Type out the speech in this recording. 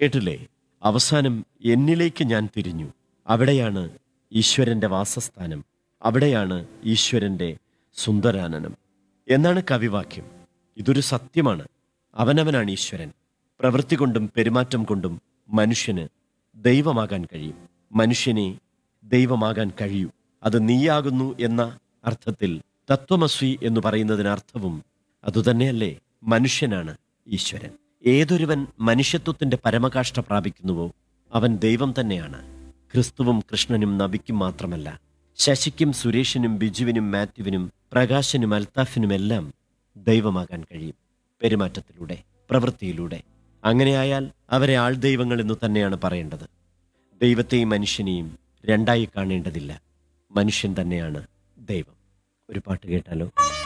കേട്ടില്ലേ അവസാനം എന്നിലേക്ക് ഞാൻ തിരിഞ്ഞു അവിടെയാണ് ഈശ്വരന്റെ വാസസ്ഥാനം അവിടെയാണ് ഈശ്വരന്റെ സുന്ദരാനനം എന്നാണ് കവിവാക്യം ഇതൊരു സത്യമാണ് അവനവനാണ് ഈശ്വരൻ പ്രവൃത്തി കൊണ്ടും പെരുമാറ്റം കൊണ്ടും മനുഷ്യന് ദൈവമാകാൻ കഴിയും മനുഷ്യനെ ദൈവമാകാൻ കഴിയൂ അത് നീയാകുന്നു എന്ന അർത്ഥത്തിൽ തത്വമസ്വി എന്ന് പറയുന്നതിനർത്ഥവും അതുതന്നെയല്ലേ മനുഷ്യനാണ് ഈശ്വരൻ ഏതൊരുവൻ മനുഷ്യത്വത്തിന്റെ പരമകാഷ്ഠ പ്രാപിക്കുന്നുവോ അവൻ ദൈവം തന്നെയാണ് ക്രിസ്തുവും കൃഷ്ണനും നബിക്കും മാത്രമല്ല ശശിക്കും സുരേഷിനും ബിജുവിനും മാത്യുവിനും പ്രകാശനും അൽത്താഫിനുമെല്ലാം ദൈവമാകാൻ കഴിയും പെരുമാറ്റത്തിലൂടെ പ്രവൃത്തിയിലൂടെ അങ്ങനെയായാൽ അവരെ ആൾ ദൈവങ്ങൾ എന്ന് തന്നെയാണ് പറയേണ്ടത് ദൈവത്തെയും മനുഷ്യനെയും രണ്ടായി കാണേണ്ടതില്ല മനുഷ്യൻ തന്നെയാണ് ദൈവം ഒരു പാട്ട് കേട്ടാലോ